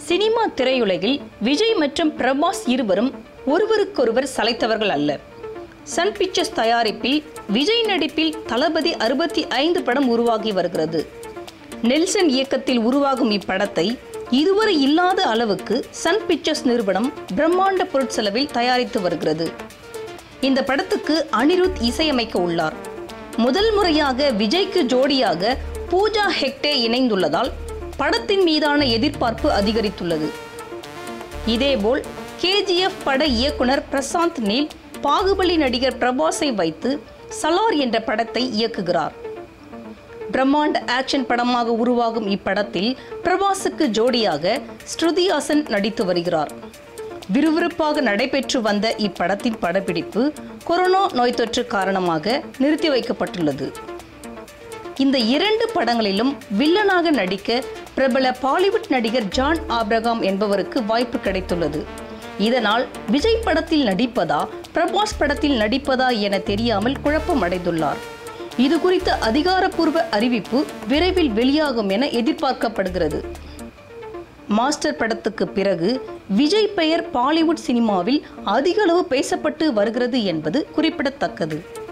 cinema திரையுலகில் விஜய் மற்றும் பிரபாஸ் இருவரும் ஒருவருக்கொருவர் சளைத்தவர்கள் அல்ல சன் பிக்சர்ஸ் தயாரிப்பில் விஜய் நடிப்பில் தளபதி அறுபத்தி ஐந்து படம் உருவாகி வருகிறது நெல்சன் இயக்கத்தில் உருவாகும் இப்படத்தை இதுவரை இல்லாத அளவுக்கு சன் பிக்சர்ஸ் நிறுவனம் பிரம்மாண்ட பொருட்செலவில் தயாரித்து வருகிறது இந்த படத்துக்கு அனிருத் இசையமைக்க உள்ளார் முதல் முறையாக விஜய்க்கு ஜோடியாக பூஜா ஹெக்டே இணைந்துள்ளதால் படத்தின் மீதான எதிர்பார்ப்பு அதிகரித்துள்ளது இதேபோல் கேஜிஎஃப் பட இயக்குனர் பிரசாந்த் நீல் பாகுபலி நடிகர் பிரபாஸை வைத்து சலார் என்ற படத்தை இயக்குகிறார் பிரம்மாண்ட ஆக்ஷன் படமாக உருவாகும் இப்படத்தில் பிரபாஸுக்கு ஜோடியாக ஸ்ருதிஹாசன் நடித்து வருகிறார் விறுவிறுப்பாக நடைபெற்று வந்த இப்படத்தின் படப்பிடிப்பு கொரோனா நோய் தொற்று காரணமாக நிறுத்தி வைக்கப்பட்டுள்ளது இந்த இரண்டு படங்களிலும் வில்லனாக நடிக்க பிரபல பாலிவுட் நடிகர் ஜான் ஆப்ரகாம் என்பவருக்கு வாய்ப்பு கிடைத்துள்ளது இதனால் விஜய் படத்தில் நடிப்பதா பிரபாஸ் படத்தில் நடிப்பதா என தெரியாமல் குழப்பம் அடைந்துள்ளார் இது குறித்த அதிகாரப்பூர்வ அறிவிப்பு விரைவில் வெளியாகும் என எதிர்பார்க்கப்படுகிறது மாஸ்டர் படத்துக்கு பிறகு விஜய் பெயர் பாலிவுட் சினிமாவில் அதிகளவு பேசப்பட்டு வருகிறது என்பது குறிப்பிடத்தக்கது